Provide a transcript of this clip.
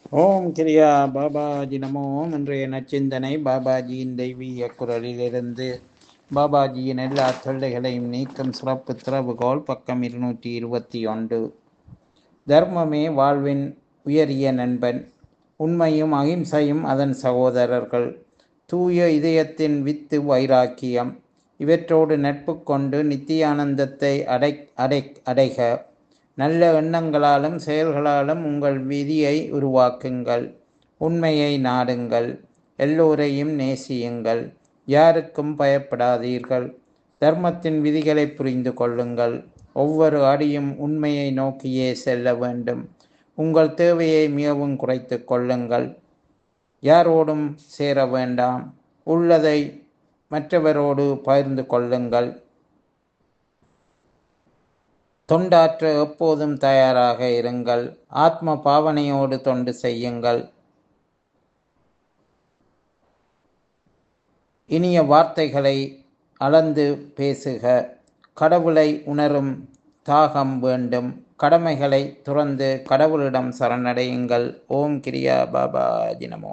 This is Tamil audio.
ஓம் கிரியா பாபாஜி நமோ இன்றைய நச்சிந்தனை பாபாஜியின் தெய்வீக குரலிலிருந்து பாபாஜியின் எல்லா தொல்லைகளையும் நீக்கும் சிறப்பு திறவுகோல் பக்கம் இருநூற்றி இருபத்தி ஒன்று தர்மமே வாழ்வின் உயரிய நண்பன் உண்மையும் அகிம்சையும் அதன் சகோதரர்கள் தூய இதயத்தின் வித்து வைராக்கியம் இவற்றோடு நட்பு கொண்டு நித்தியானந்தத்தை அடை அடை அடைக நல்ல எண்ணங்களாலும் செயல்களாலும் உங்கள் விதியை உருவாக்குங்கள் உண்மையை நாடுங்கள் எல்லோரையும் நேசியுங்கள் யாருக்கும் பயப்படாதீர்கள் தர்மத்தின் விதிகளை புரிந்து கொள்ளுங்கள் ஒவ்வொரு அடியும் உண்மையை நோக்கியே செல்ல வேண்டும் உங்கள் தேவையை மிகவும் குறைத்து கொள்ளுங்கள் யாரோடும் சேர வேண்டாம் உள்ளதை மற்றவரோடு பகிர்ந்து கொள்ளுங்கள் தொண்டாற்ற எப்போதும் தயாராக இருங்கள் ஆத்ம பாவனையோடு தொண்டு செய்யுங்கள் இனிய வார்த்தைகளை அளந்து பேசுக கடவுளை உணரும் தாகம் வேண்டும் கடமைகளை துறந்து கடவுளிடம் சரணடையுங்கள் ஓம் கிரியா பாபா ஜினமோ